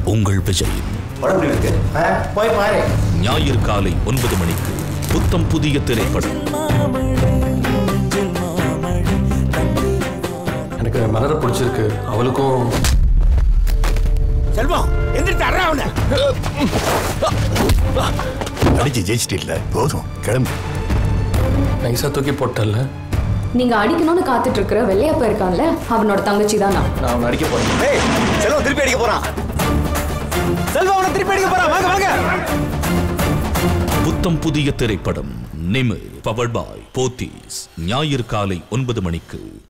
உங்கள் விஜய் படம் எப்படி இருக்கு போய் பாரு ஞாயிறு காலை ஒன்பது மணிக்கு புத்தம் புதிய திரைப்படம் எனக்கு மலரை பிடிச்சிருக்கு அவளுக்கும் செல்வம் எந்திரிச்சு அறா அவனை அடிச்சு ஜெயிச்சிட்டில்ல போதும் கிளம்பு நைஸா தூக்கி போட்டல நீங்க அடிக்கணும்னு காத்துட்டு இருக்கிற வெள்ளையப்ப இருக்கான்ல அவனோட தங்கச்சி தான் நான் நான் அவனை அடிக்க போறேன் ஏய் செல்வம் திருப்பி அடிக்க போறான் செல்வம் அவனை திருப்பி அடிக்க போறான் வாங்க வாங்க புத்தம் புதிய திரைப்படம் நிமிர் பவர்ட் பாய் போத்தீஸ் ஞாயிறு காலை ஒன்பது மணிக்கு